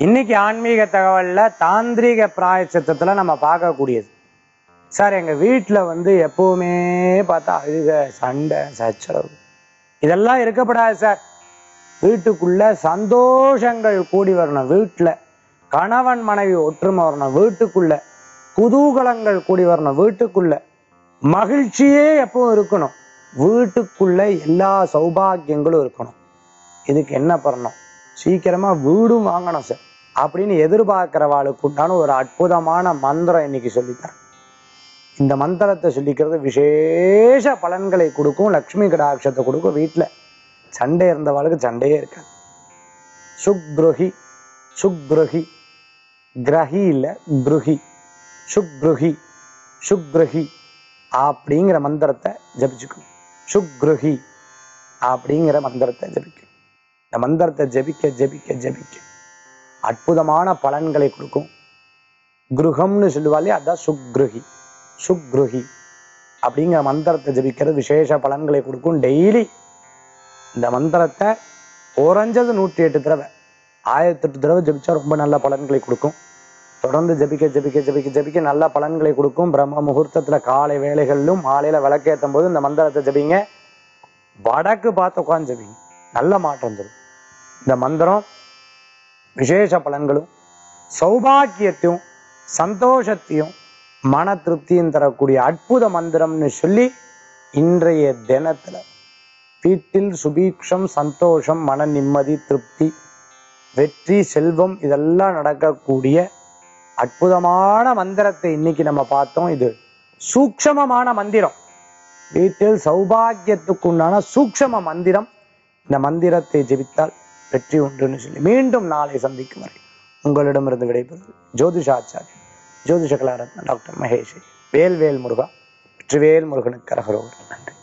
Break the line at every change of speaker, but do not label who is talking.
இன்னைக்கு ஆன்மீக தகவல்ல தாந்திரீக பிராயச்சித்தத்துல நம்ம பார்க்கக்கூடியது சார் எங்க வீட்டுல வந்து எப்பவுமே பார்த்தா அழுக சண்டை சச்சரவு இதெல்லாம் இருக்கப்படாது சார் வீட்டுக்குள்ள சந்தோஷங்கள் கூடி வரணும் வீட்டுல கணவன் மனைவி ஒற்றுமை வரணும் வீட்டுக்குள்ள குதூகலங்கள் கூடி வரணும் வீட்டுக்குள்ள மகிழ்ச்சியே எப்பவும் இருக்கணும் வீட்டுக்குள்ள எல்லா சௌபாகியங்களும் இருக்கணும் இதுக்கு என்ன பண்ணணும் சீக்கிரமா வீடும் வாங்கணும் சார் அப்படின்னு எதிர்பார்க்கிறவாளுக்கு உண்டான ஒரு அற்புதமான மந்திரம் இன்னைக்கு சொல்லித்தரேன் இந்த மந்திரத்தை சொல்லிக்கிறது விசேஷ பலன்களை கொடுக்கும் லக்ஷ்மி கடாட்சத்தை கொடுக்கும் வீட்டுல சண்டை இருந்தவாளுக்கு சண்டையே இருக்காது சுக்ருஹி சுக்ருஹி கிரஹி இல்ல குருஹி சுக்ருஹி சுக்ருஹி அப்படிங்கிற மந்திரத்தை ஜபிச்சுக்கணும் சுக்ருஹி அப்படிங்கிற மந்திரத்தை ஜபிக்கணும் இந்த மந்திரத்தை ஜபிக்க ஜபிக்க ஜபிக்க அற்புதமான பலன்களை கொடுக்கும் குருகம்னு சொல்லுவாலே அதான் சுக்ருஹி சுக்ருஹி அப்படிங்கிற மந்திரத்தை ஜபிக்கிறது விசேஷ பலன்களை கொடுக்கும் டெய்லி இந்த மந்திரத்தை குறைஞ்சது நூற்றி எட்டு தடவை ஆயிரத்தி எட்டு தடவை ஜபிச்சா ரொம்ப நல்ல பலன்களை கொடுக்கும் தொடர்ந்து ஜபிக்க ஜபிக்க ஜபிக்க ஜபிக்க நல்ல பலன்களை கொடுக்கும் பிரம்ம முகூர்த்தத்துல காலை வேலைகளிலும் மாலையில விளக்கேற்றும் போது இந்த மந்திரத்தை ஜபிங்க வடக்கு பார்த்து உட்காந்து ஜபிங்க நல்ல மாற்றம் தரும் இந்த மந்திரம் விசேஷ பலன்களும் சௌபாக்கியத்தையும் சந்தோஷத்தையும் மன திருப்தியும் தரக்கூடிய அற்புத மந்திரம்னு சொல்லி இன்றைய தினத்துல வீட்டில் சுபீக்ஷம் சந்தோஷம் மன நிம்மதி திருப்தி வெற்றி செல்வம் இதெல்லாம் நடக்கக்கூடிய அற்புதமான மந்திரத்தை இன்னைக்கு நம்ம பார்த்தோம் இது சூக்ஷமமான மந்திரம் வீட்டில் சௌபாகியத்துக்கு உண்டான சூக்ஷம மந்திரம் இந்த மந்திரத்தை ஜெபித்தால் வெற்றி உண்டுன்னு சொல்லி மீண்டும் நாளை சந்திக்கும் வரை உங்களிடமிருந்து விடைபெறுவது ஜோதிஷாச்சாரி ஜோதிஷ கலாரத்ன டாக்டர் மகேஷ் வேல்வேல் முருகா வெற்றிவேல் முருகனுக்கு அரகரோர் நன்றி